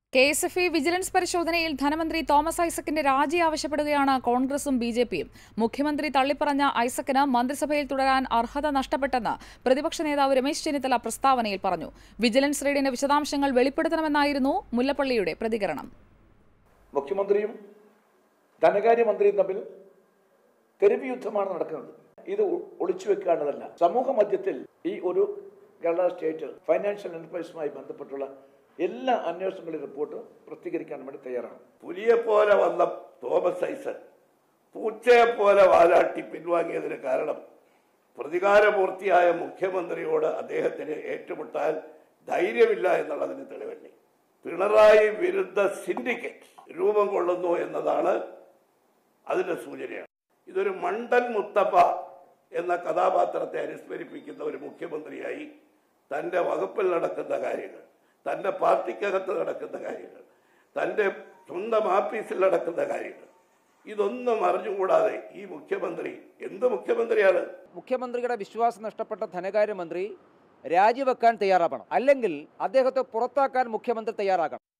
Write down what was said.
K S F E vigilance പരിശോധനയിൽ ധനമന്ത്രി Thomas ഐസക്കിന്റെ രാജി ആവശ്യപ്പെടുകയാണ് കോൺഗ്രസും ബി ജെ പിയും മുഖ്യമന്ത്രി തള്ളിപ്പറഞ്ഞ ഐസക്കിന് മന്ത്രിസഭയിൽ തുടരാൻ അർഹത നഷ്ടപ്പെട്ടെന്ന് പ്രതിപക്ഷ നേതാവ് രമേശ് ചെന്നിത്തല പ്രസ്താവനയിൽ പറഞ്ഞു വിജിലൻസ് റെയ്ഡിന്റെ വിശദാംശങ്ങൾ വെളിപ്പെടുത്തണമെന്നായിരുന്നു മുല്ലപ്പള്ളിയുടെ പ്രതികരണം മുഖ്യമന്ത്രിയും ധനകാര്യമന്ത്രിയും തമ്മിൽ തെരുവ് യുദ്ധമാണ് നടക്കുന്നത് ഇത് ഒ- ഒളിച്ചു വെക്കാനുള്ളതല്ല സമൂഹ മധ്യത്തിൽ ഈ ഒരു കേരള സ്റ്റേറ്റ് ഫൈനാൻഷ്യൽ എന്റർപ്രൈസുമായി ബന്ധപ്പെട്ടുള്ള എല്ലാ അന്വേഷണങ്ങളുടെ റിപ്പോർട്ട് പ്രസിദ്ധീകരിക്കാൻ വേണ്ടി തയ്യാറാണ് പുലിയെ പോലെ വന്ന തോമസ് ഐസൺ പൂച്ചയെ പോലെ വാലാട്ടി പിൻവാങ്ങിയതിന് കാരണം പ്രതികാരപൂർത്തിയായ മുഖ്യമന്ത്രിയോട് അദ്ദേഹത്തിന് ഏറ്റുമുട്ടാൻ ധൈര്യമില്ല എന്നുള്ളതിന് തെളിവല്ലേ പിണറായി വിരുദ്ധ സിൻഡിക്കേറ്റ് രൂപം കൊള്ളുന്നു എന്നതാണ് അതിന്റെ സൂചനയാണ് ഇതൊരു മണ്ടൻ മുത്തപ്പ എന്ന കഥാപാത്രത്തെ അനുസ്മരിപ്പിക്കുന്ന ഒരു മുഖ്യമന്ത്രിയായി തന്റെ വകുപ്പിൽ നടക്കുന്ന കാര്യങ്ങൾ തന്റെ പാർട്ടിക്കകത്ത് നടക്കുന്ന കാര്യങ്ങൾ തന്റെ സ്വന്തം ആഫീസിൽ നടക്കുന്ന കാര്യങ്ങൾ ഇതൊന്നും അറിഞ്ഞുകൂടാതെ ഈ മുഖ്യമന്ത്രി എന്ത് മുഖ്യമന്ത്രിയാണ് മുഖ്യമന്ത്രിയുടെ വിശ്വാസം നഷ്ടപ്പെട്ട ധനകാര്യമന്ത്രി രാജിവെക്കാൻ തയ്യാറാവണം അല്ലെങ്കിൽ അദ്ദേഹത്തെ പുറത്താക്കാൻ മുഖ്യമന്ത്രി തയ്യാറാക്കണം